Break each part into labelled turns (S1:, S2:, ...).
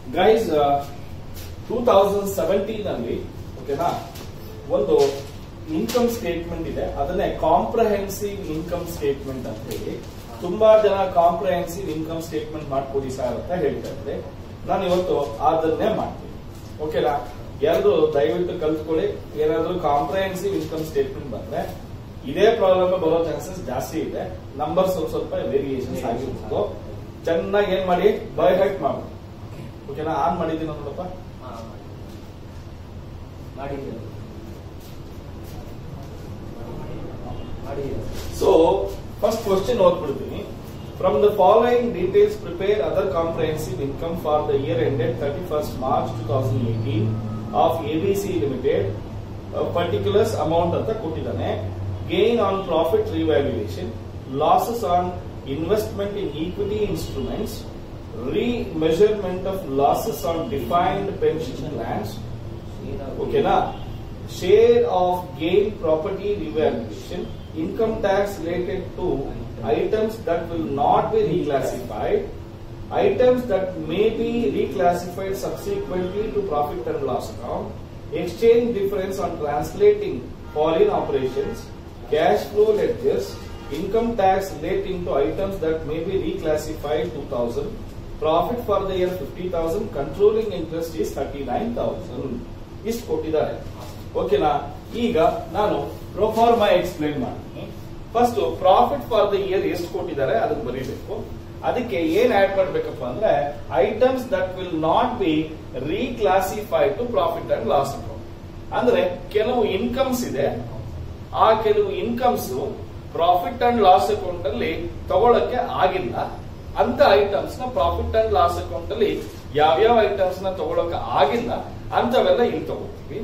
S1: Guys two thousand seventeen ಅಲ್ಲಿ ಓಕೆನಾ ಒಂದು ಇನ್ಕಮ್ ಸ್ಟೇಟ್ಮೆಂಟ್ ಇದೆ ಅದನ್ನೇ ಕಾಂಪ್ರಹೆನ್ಸಿವ್ ಇನ್ಕಮ್ ಸ್ಟೇಟ್ಮೆಂಟ್ ಅಂತ ಹೇಳಿ ತುಂಬಾ ಜನ ಕಾಂಪ್ರಹೆನ್ಸಿವ್ ಇನ್ಕಮ್ ಸ್ಟೇಟ್ಮೆಂಟ್ ಮಾಡ್ಕೊಡಿ ಸರ್ ಅಂತ ಹೇಳ್ತಾ ಇದ್ರೆ ನಾನು ಇವತ್ತು ಅದನ್ನೇ ಮಾಡ್ತೀನಿ ಓಕೆನಾ ಎಲ್ಲರೂ ದಯವಿಟ್ಟು ಕಲ್ತ್ಕೊಳ್ಳಿ ಏನಾದ್ರೂ ಕಾಂಪ್ರಹೆನ್ಸಿವ್ ಇನ್ಕಮ್ ಸ್ಟೇಟ್ಮೆಂಟ್ ಬಂದ್ರೆ ಇದೇ ಪ್ರಾಬ್ಲಮ್ ಬರೋ ಚಾನ್ಸಸ್ ಜಾಸ್ತಿ ಇದೆ ನಂಬರ್ ಸ್ವಲ್ಪ ಸ್ವಲ್ಪ ವೇರಿಯೇಷನ್ಸ್ ಆಗಿರ್ಬೋದು ಚೆನ್ನಾಗಿ ಏನ್ ಮಾಡಿ ಬೈ ಹೈಟ್ ಮಾಡಿ ಓಕೆನಾ ಆನ್ ಮಾಡಿದ್ದೀನಿ ನೋಡಪ್ಪ
S2: ಮಾಡಿದ್ದೀರ ಮಾಡಿದ್ದೀರ
S1: ಸೊ ಫಸ್ಟ್ ಕ್ವಶನ್ ಓದ್ಬಿಡ್ತೀನಿ from the following details prepare other comprehensive income for the year ended thirty first March two thousand eighteen of ABC limited particulars amount ಅಂತ ಕೊಟ್ಟಿದ್ದಾನೆ gain on profit revaluation losses on investment in equity instruments remeasurement of losses on defined pension plans ಓಕೆನಾ share of gain property revaluation income tax related to items that will not be reclassified, items that may be reclassified subsequently to profit and loss account, exchange difference on translating foreign operations, cash flow ledgers, income tax relating to items that may be reclassified 2000, profit for the year 50,000, controlling interest is 39,000. ಇಷ್ಟು ಕೊಟ್ಟಿದ್ದಾರೆ ಓಕೆನಾ ಈಗ ನಾನು proforma explain ಮಾಡ್ತೀನಿ first profit for the year ಎಷ್ಟು ಕೊಟ್ಟಿದ್ದಾರೆ ಅದನ್ನ ಬರೀಬೇಕು ಅದಕ್ಕೆ ಏನ್ ಆಡ್ ಮಾಡ್ಬೇಕಪ್ಪ ಅಂದ್ರೆ items that will not be reclassified to profit and loss account ಅಂದ್ರೆ ಕೆಲವು ಇನ್ಕಮ್ಸ್ ಇದೆ ಆ ಕೆಲವು incomes profit and loss account ಅಲ್ಲಿ ತಗೊಳಕ್ಕೆ ಆಗಿಲ್ಲ ಅಂತ ಐಟಮ್ಸ್ ನ ಪ್ರಾಫಿಟ್ ಅಂಡ್ ಲಾಸ್ ಅಕೌಂಟ್ ಅಲ್ಲಿ ಯಾವ್ಯಾವ ಐಟಮ್ಸ್ ನ ತಗೊಳಕ್ಕೆ ಆಗಿಲ್ಲ ಅಂತವೆಲ್ಲ ಇಲ್ಲಿ ತಗೋತೀವಿ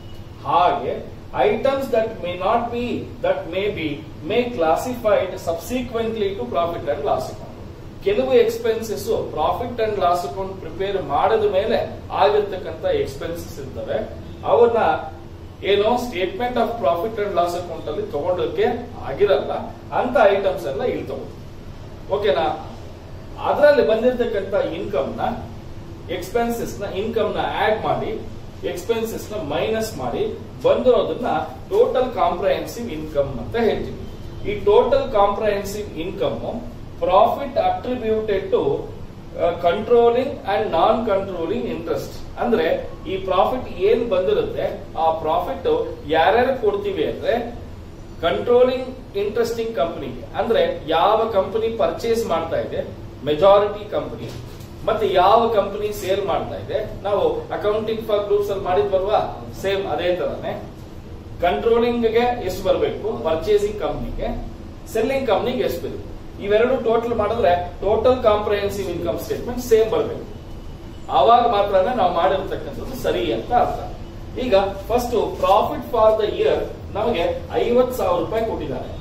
S1: ಹಾಗೆ items that may not be that may be may classified subsequently to profit and loss account ಕೆಲವು expenses profit and loss account prepare ಮಾಡಿದ ಮೇಲೆ ಆಗಿರ್ತಕ್ಕಂಥ ಎಕ್ಸ್ಪೆನ್ಸಸ್ ಇರ್ತವೆ ಅವನ್ನ ಏನೋ statement of profit and loss account ಅಲ್ಲಿ ತಗೊಂಡಕ್ಕೆ ಆಗಿರಲ್ಲ ಅಂತ ಐಟಮ್ಸ್ ಎಲ್ಲ ಇಲ್ಲಿ ತಗೊಂಡು ಓಕೆನಾ ಅದರಲ್ಲಿ ಬಂದಿರತಕ್ಕಂಥ ಇನ್ಕಮ್ ನ ಎಕ್ಸ್ಪೆನ್ಸಸ್ ನ ಇನ್ಕಮ್ ನ ಆಡ್ ಮಾಡಿ ಎಕ್ಸ್ಪೆನ್ಸಸ್ ನ ಮೈನಸ್ ಮಾಡಿ ಬಂದಿರೋದನ್ನ ಟೋಟಲ್ ಕಾಂಪ್ರಹೆನ್ಸಿವ್ ಇನ್ಕಮ್ ಅಂತ ಹೇಳ್ತೀವಿ ಈ total comprehensive income profit attributed to controlling and non controlling interest ಅಂದ್ರೆ ಈ ಪ್ರಾಫಿಟ್ ಏನ್ ಬಂದಿರುತ್ತೆ ಆ ಪ್ರಾಫಿಟ್ ಯಾರ್ಯಾರು ಕೊಡ್ತೀವಿ ಅಂದ್ರೆ ಕಂಟ್ರೋಲಿಂಗ್ ಇಂಟ್ರೆಸ್ಟಿಂಗ್ ಕಂಪನಿಗೆ ಅಂದ್ರೆ ಯಾವ ಕಂಪನಿ ಪರ್ಚೇಸ್ ಮಾಡ್ತಾ ಇದೆ ಮೆಜಾರಿಟಿ ಕಂಪನಿ ಮತ್ತೆ ಯಾವ ಕಂಪನಿ ಸೇಲ್ ಮಾಡ್ತಾ ಇದೆ ನಾವು ಅಕೌಂಟಿಂಗ್ ಫಾರ್ ಗ್ರೂಪ್ಸ್ ಅಲ್ಲಿ ಮಾಡಿದ್ವಲ್ವಾ ಸೇಮ್ ಅದೇ ತರನೇ ಕಂಟ್ರೋಲಿಂಗ್ ಗೆ ಎಷ್ಟು ಬರಬೇಕು ಪರ್ಚೇಸಿಂಗ್ ಕಂಪ್ನಿಗೆ ಸೆಲ್ಲಿಂಗ್ ಕಂಪ್ನಿಗೆ ಎಷ್ಟು ಬೇಕು ಇವೆರಡು ಟೋಟಲ್ ಮಾಡಿದ್ರೆ total comprehensive income statement same ಬರಬೇಕು ಆವಾಗ ಮಾತ್ರ ನಾವು ಮಾಡಿರ್ತಕ್ಕಂಥದ್ದು ಸರಿ ಅಂತ ಅರ್ಥ ಈಗ first profit for the year ನಮಗೆ ಐವತ್ ಸಾವಿರ ರೂಪಾಯಿ ಕೊಟ್ಟಿದ್ದಾರೆ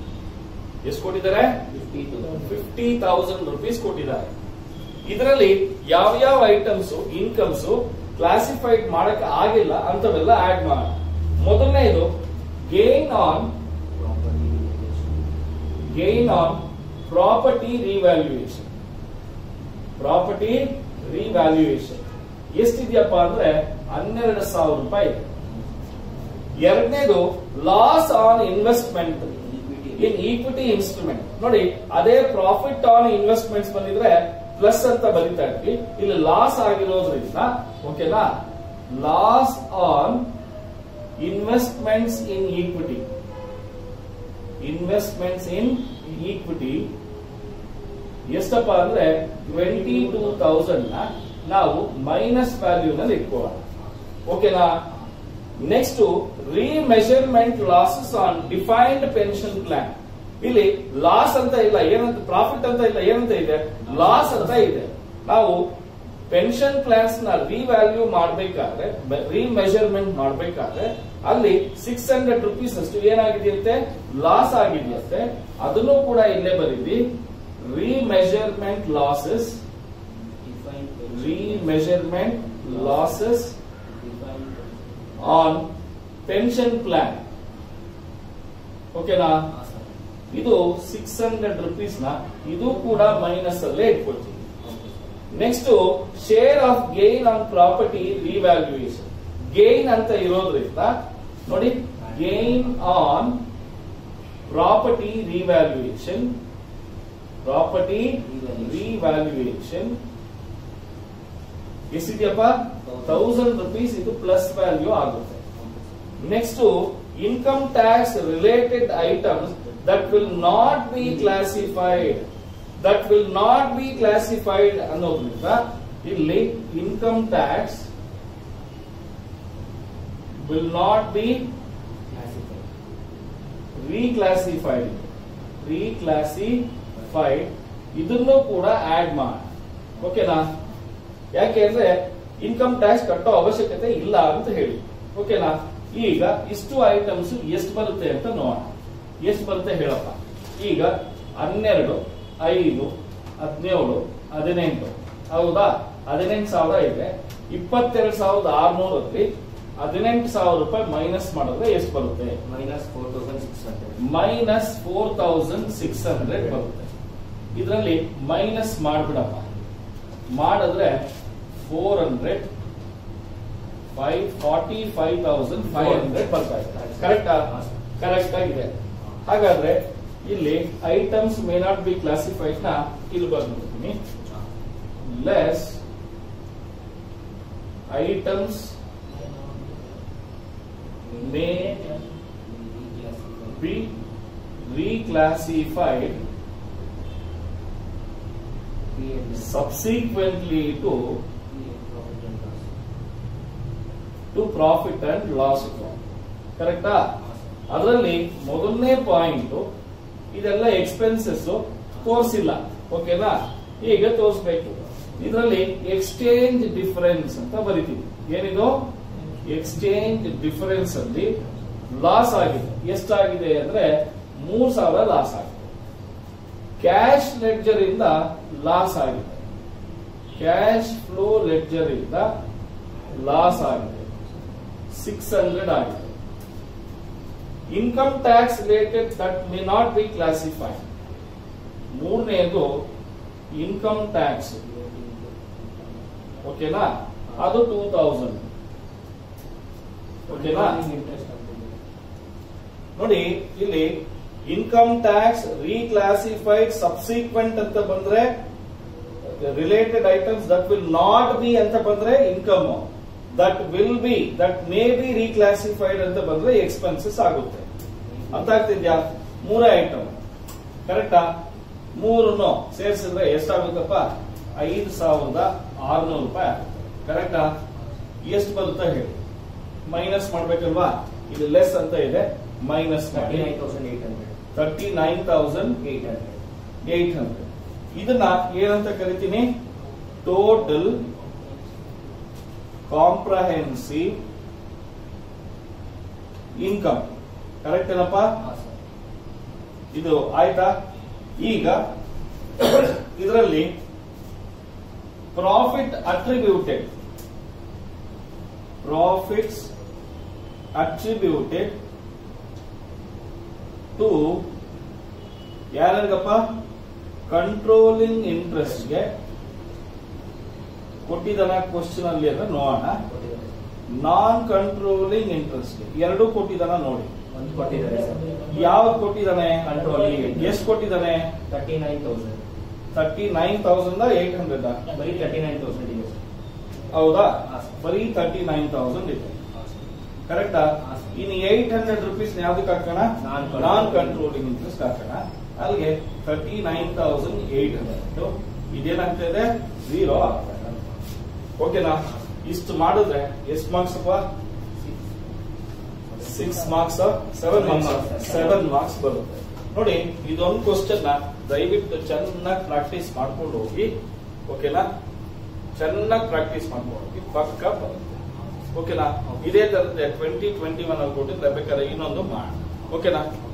S1: ಎಷ್ಟು ಕೊಟ್ಟಿದ್ದಾರೆ ಫಿಫ್ಟಿ ತೌಸಂಡ್ ರುಪೀಸ್ ಕೊಟ್ಟಿದ್ದಾರೆ ಇದರಲ್ಲಿ ಯಾವ ಯಾವ ಐಟಮ್ಸ್ ಇನ್ಕಮ್ಸ್ ಕ್ಲಾಸಿಫೈಡ್ ಮಾಡಕ್ ಆಗಿಲ್ಲ ಅಂತವೆಲ್ಲ ಆಡ್ ಮಾಡಿ ಮೊದಲನೇದು gain on gain on property revaluation property revaluation ಎಷ್ಟಿದೆಯಪ್ಪ ಅಂದ್ರೆ ಹನ್ನೆರಡು ಸಾವಿರ ರೂಪಾಯಿ ಇದೆ ಎರಡನೇದು loss on investment in equity instrument ನೋಡಿ ಅದೇ ಪ್ರಾಫಿಟ್ ಆನ್ ಇನ್ವೆಸ್ಟ್ಮೆಂಟ್ಸ್ ಬಂದಿದ್ರೆ ಪ್ಲಸ್ ಅಂತ ಬರಿತಾ ಇದ್ವಿ ಇಲ್ಲಿ ಲಾಸ್ ಆಗಿರೋದ್ರಿಂದ ಓಕೆನಾ loss on investments in equity investments in equity ಎಷ್ಟಪ್ಪ ಅಂದ್ರೆ ಟ್ವೆಂಟಿ ಟೂ ತೌಸಂಡ್ ನ ನಾವು ಮೈನಸ್ ವ್ಯಾಲ್ಯೂ ನಲ್ಲಿ ಇಟ್ಕೊಳ್ಳೋಣ ಓಕೆನಾ next remeasurement losses on defined pension plan ಇಲ್ಲಿ ಲಾಸ್ ಅಂತ ಇಲ್ಲ ಏನಂತ ಪ್ರಾಫಿಟ್ ಅಂತ ಇಲ್ಲ ಏನಂತ ಇದೆ ಲಾಸ್ ಅಂತ ಇದೆ ನಾವು ಪೆನ್ಷನ್ ಪ್ಲಾನ್ಸ್ ನ ರಿವ್ಯಾಲ್ಯೂ ಮಾಡಬೇಕಾದ್ರೆ ರಿಮೆಜರ್ಮೆಂಟ್ ಮಾಡಬೇಕಾದ್ರೆ ಅಲ್ಲಿ ಸಿಕ್ಸ್ ಹಂಡ್ರೆಡ್ ರುಪೀಸ್ ಅಷ್ಟು ಏನಾಗಿದೆಯಂತೆ ಲಾಸ್ ಆಗಿದೆಯಂತೆ ಅದನ್ನು ಕೂಡ ಇಲ್ಲೇ ಬರೀವಿ remeasurement losses remeasurement losses on pension plan ಓಕೆನಾ ಇದು ಸಿಕ್ಸ್ ಹಂಡ್ರೆಡ್ ರುಪೀಸ್ ನ ಇದು ಕೂಡ ಮೈನಸ್ ಅಲ್ಲೇ ಇಟ್ಕೊಳ್ತೀವಿ next share of gain on property revaluation gain ಅಂತ ಇರೋದ್ರಿಂದ ನೋಡಿ gain on property revaluation property revaluation ಎಷ್ಟಿದೆಯಪ್ಪ ತೌಸಂಡ್ ರುಪೀಸ್ ಇದು ಪ್ಲಸ್ ವ್ಯಾಲ್ಯೂ ಆಗುತ್ತೆ next income tax related items that will not be classified that will not be classified ಅನ್ನೋದ್ರಿಂದ ಇಲ್ಲಿ income tax will not be reclassified reclassified ಇದನ್ನು ಕೂಡ add ಮಾಡಿ ಓಕೆನಾ ಯಾಕೆ ಅಂದ್ರೆ ಇನ್ಕಮ್ ಟ್ಯಾಕ್ಸ್ ಕಟ್ಟೋ ಅವಶ್ಯಕತೆ ಇಲ್ಲ ಅಂತ ಹೇಳಿ ಓಕೆನಾ ಈಗ ಇಷ್ಟು ಐಟಮ್ಸ್ ಎಷ್ಟು ಬರುತ್ತೆ ಅಂತ ನೋಡೋಣ ಎಷ್ಟು ಬರುತ್ತೆ ಹೇಳಪ್ಪ ಈಗ ಹನ್ನೆರಡು ಐದು ಹದಿನೇಳು ಹದಿನೆಂಟು ಹೌದಾ ಹದಿನೆಂಟು ಸಾವಿರ ಇದೆ ಇಪ್ಪತ್ತೆರಡು ಸಾವಿರದ ಆರ್ನೂರಲ್ಲಿ ಹದಿನೆಂಟು ಸಾವಿರ ರೂಪಾಯಿ ಮೈನಸ್ ಮಾಡಿದ್ರೆ ಎಷ್ಟು ಬರುತ್ತೆ
S2: minus four thousand six hundred
S1: minus four thousand six hundred ಬರುತ್ತೆ ಇದರಲ್ಲಿ ಮೈನಸ್ ಮಾಡ್ಬಿಡಪ್ಪ ಮಾಡಿದ್ರೆ four hundred five forty five thousand five hundred ಬರ್ತಾ ಇದೆ ಕರೆಕ್ಟಾ ಕರೆಕ್ಟ್ ಆಗಿದೆ ಹಾಗಾದ್ರೆ ಇಲ್ಲಿ items may not be classified ನ ಇಲ್ಲಿ ಬಂದ್ಬಿಡ್ತೀನಿ less items may be reclassified subsequently to to profit and loss account. ಕರೆಕ್ಟಾ ಅದರಲ್ಲಿ ಮೊದಲನೇ ಪಾಯಿಂಟ್ ಇದೆಲ್ಲ ಎಕ್ಸ್ಪೆನ್ಸಸ್ ತೋರಿಸಿಲ್ಲ ಓಕೆನಾ ಈಗ ತೋರಿಸ್ಬೇಕು ಇದರಲ್ಲಿ ಎಕ್ಸ್ಚೇಂಜ್ ಡಿಫರೆನ್ಸ್ ಅಂತ ಬರಿತೀವಿ ಏನಿದು ಎಕ್ಸ್ಚೇಂಜ್ ಡಿಫರೆನ್ಸ್ ಅಲ್ಲಿ ಲಾಸ್ ಆಗಿದೆ ಎಷ್ಟಾಗಿದೆ ಅಂದ್ರೆ ಮೂರ್ ಸಾವಿರ ಲಾಸ್ ಆಗಿದೆ ಕ್ಯಾಶ್ ಲೆಡ್ಜರ್ ಇಂದ ಲಾಸ್ ಆಗಿದೆ ಕ್ಯಾಶ್ ಫ್ಲೋ ಲೆಡ್ಜರ್ ಇಂದ ಲಾಸ್ ಆಗಿದೆ ಸಿಕ್ಸ್ ಹಂಡ್ರೆಡ್ ಆಗಿದೆ income tax related that may not be classified ಮೂರನೇದು ಇನ್ಕಮ್ ಟ್ಯಾಕ್ಸ್ ಓಕೆನಾ ಅದು ಟೂ ತೌಸಂಡ್ ಓಕೆನಾ ನೋಡಿ ಇಲ್ಲಿ ಇನ್ಕಮ್ ಟ್ಯಾಕ್ಸ್ ರೀಕ್ಲಾಸಿಫೈಡ್ ಸಬ್ಸಿಕ್ವೆಂಟ್ ಅಂತ ಬಂದ್ರೆ related items that will not be ಅಂತ ಬಂದ್ರೆ income that will be that may be reclassified ಅಂತ ಬಂದ್ರೆ ಎಕ್ಸ್ಪೆನ್ಸಸ್ ಆಗುತ್ತೆ ಅರ್ಥ ಆಗ್ತಿದ್ಯಾ ಮೂರೇ ಐಟಮ್ ಕರೆಕ್ಟಾ ಮೂರನ್ನು ಸೇರಿಸಿದ್ರೆ ಎಷ್ಟಾಗುತ್ತಪ್ಪ ಐದು ಸಾವಿರದ ಆರ್ನೂರು ರೂಪಾಯಿ ಆಗುತ್ತೆ ಕರೆಕ್ಟಾ ಎಷ್ಟು ಬರುತ್ತಾ ಹೇಳಿ ಮೈನಸ್ ಮಾಡ್ಬೇಕಲ್ವಾ ಇದು ಲೆಸ್ ಅಂತ ಇದೆ ಮೈನಸ್ ಮಾಡಿ
S2: nine thousand eight hundred
S1: thirty nine thousand
S2: eight hundred
S1: eight hundred ಇದನ್ನ ಏನಂತ ಕರಿತೀನಿ ಟೋಟಲ್ ಕಾಂಪ್ರಹೆನ್ಸಿವ್ ಇನ್ಕಮ್ ಕರೆಕ್ಟ್ ಏನಪ್ಪ
S2: ಹಾಂ ಸರ್
S1: ಇದು ಆಯ್ತಾ ಈಗ ಇದರಲ್ಲಿ profit attributed profits attributed to ಯಾರಿಗಪ್ಪ ಕಂಟ್ರೋಲಿಂಗ್ ಇಂಟ್ರೆಸ್ಟ್ಗೆ ಕೊಟ್ಟಿದ್ದಾನ ಕ್ವಶನ್ ಅಲ್ಲಿ ಅಂದ್ರೆ ನೋಡೋಣ
S2: ಕೊಟ್ಟಿದ್ದಾರೆ
S1: ನಾನ್ ಕಂಟ್ರೋಲಿಂಗ್ ಇಂಟ್ರೆಸ್ಟ್ ಎರಡು ಕೊಟ್ಟಿದ್ದಾನ ನೋಡಿ
S2: ಒಂದು ಕೊಟ್ಟಿದ್ದಾರೆ ಸರ್
S1: ಯಾವ್ದು ಕೊಟ್ಟಿದ್ದಾನೆ
S2: Controlling interest.
S1: ಎಷ್ಟು ಕೊಟ್ಟಿದ್ದಾನೆ
S2: thirty nine thousand
S1: thirty nine thousand eight hundred
S2: ಬರೀ ತರ್ಟಿ ನೈನ್ ತೌಸಂಡ್ ಇದೆ ಸರ್
S1: ಹೌದಾ
S2: ಹಾ, ಸರ್.
S1: ಬರೀ ತರ್ಟಿ ನೈನ್ ತೌಸಂಡ್ ಇದೆ
S2: ಹಾಂ ಸರ್
S1: ಕರೆಕ್ಟಾ
S2: ಹಾ, ಸರ್.
S1: ಇನ್ನು ಏಟ್ ಹಂಡ್ರೆಡ್ ರುಪೀಸ್ ಯಾವ್ದಕ್ಕೆ ಹಾಕೋಣ
S2: Non-controlling.
S1: ನಾನ್ ಕಂಟ್ರೋಲಿಂಗ್ ಇಂಟ್ರೆಸ್ಟ್ ಹಾಕೋಣ ಅಲ್ಲಿಗೆ thirty nine thousand eight hundred ಇದೇನಾಗ್ತದೆ ಝೀರೋ ಆಗ್ತದೆ ಓಕೆನಾ ಇಷ್ಟು ಮಾಡಿದ್ರೆ ಎಷ್ಟು ಮಾರ್ಕ್ಸ್ ಅಪ್ಪ six marks seven marks seven marks ಬರುತ್ತೆ ನೋಡಿ ಇದೊಂದು ಕ್ವಶನ್ ನ ದಯವಿಟ್ಟು ಚೆನ್ನಾಗಿ ಪ್ರಾಕ್ಟೀಸ್ ಮಾಡ್ಕೊಂಡು ಹೋಗಿ ಓಕೆನಾ ಚೆನ್ನಾಗಿ ಪ್ರಾಕ್ಟೀಸ್ ಮಾಡ್ಕೊಂಡು ಹೋಗಿ ಪಕ್ಕ ಬರುತ್ತೆ ಓಕೆನಾ ಇದೇ ತರದ ಟ್ವೆಂಟಿ ಟ್ವೆಂಟಿ ಒನ್ ಅಲ್ಲಿ ಕೊಟ್ಟಿದ್ರೆ ಬೇಕಾದ್ರೆ ಇನ್ನೊಂದು ಮಾಡಿ ಓಕೆನಾ